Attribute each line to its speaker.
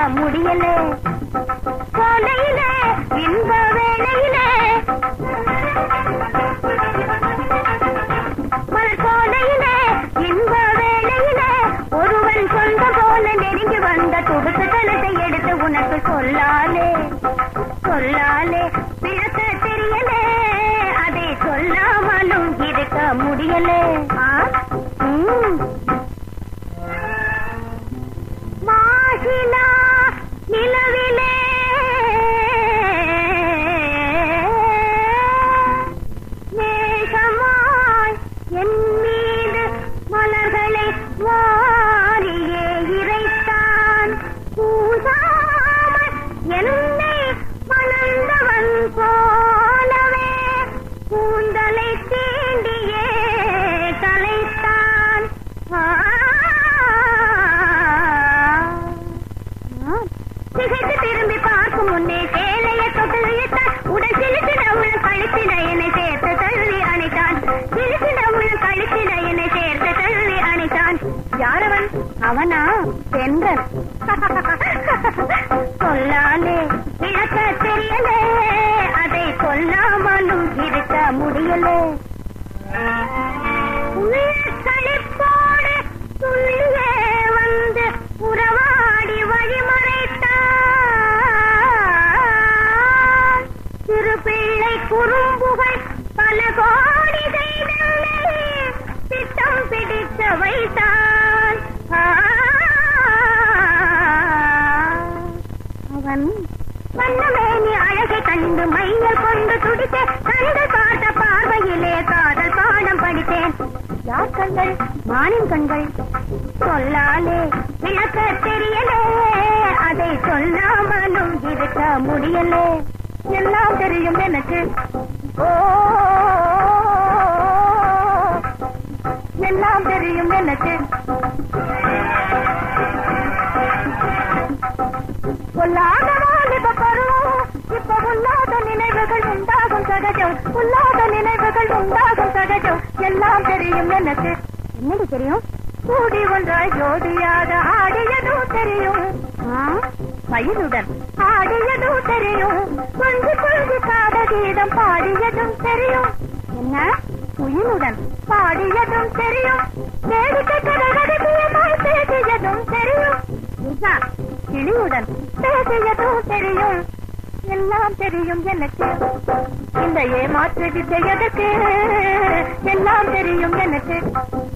Speaker 1: முடியலே கோலையிலே இன்ப வேளையிலே மலர் கோலையிலே இன்ப வேளையிலே ஒருவன் சொந்த போல நெருங்கி வந்த துடுக்கு தனத்தை எடுத்து உனக்கு சொல்லாலே சொல்லாலே பிறக்க தெரியலே அதை சொல்லாமலும் இருக்க முடியலே ஆ? ம். மாசிலா நிலவிலே நேசமாய் என் மீது மலர்களை வாரியே இறைத்தான் பூசாமல் என்னை மணந்தவன் போலவே கூந்தலை தீண்டியே கலைத்தான் ஆ திகைத்து திரும்பி பார்க்கும் முன்னே சேலையை தொட்டு இழுத்தான் உடல் சிலுத்திட உள்ள கழுத்திட என்னை சேர்த்து தழுவி அணைத்தான் சிலுத்திட உள்ள கழுத்திட என்னை சேர்த்து தழுவி அணைத்தான் யாரவன் அவனா பெண்கள் சொல்லாலே விளக்க தெரியலே அதை சொல்லாமலும் இருக்க முடியலே உள்களிப்போடு துள்ளியே வந்து உறவாடி வழிமறைத்தான் சிறு பிள்ளை குறும்புகள் பல கோடி செய்தவளே திட்டம் பிடிக்க வைத்தான் ஆ. அவன் வண்ணமேனி அழகை கண்டு மையல் கொண்டு துடித்தே கண்டு பார்த்த பார்வையிலே காதல் பாடம் படித்தேன் யார் கண்கள் மானின் கண்கள் சொல்லாலே விளக்க தெரியலே அதை சொல்லாமலும் இருக்க முடியலே எல்லாம் தெரியும் எனக்கு ஓ எல்லாம் தெரியும் எனக்கு பொல்லாத வாலிப பருவம் இப்ப உள்ளாத நினைவுகள் உண்டாகும் சகஜம் உள்ளாத நினைவுகள் உண்டாகும் சகஜம் எல்லாம் தெரியும் எனக்கு என்னடி தெரியும் கூடி ஒன்றாய் ஜோடியாக ஆடியதும் தெரியும் ஆ, மயிலுடன் ஆடியதும் தெரியும் கொஞ்சி கொஞ்சி காத கீதம் பாடியதும் தெரியும் என்ன குயிலுடன் பாடியதும் தெரியும் வேடிக்கை கடகடியமாய் பேசியதும் தெரியும் உஷா, கிளியுடன் பேசியதும் தெரியும் எல்லாம் தெரியும் எனக்கு இந்த ஏமாற்று வித்தை எதற்கு எல்லாம் தெரியும் எனக்கு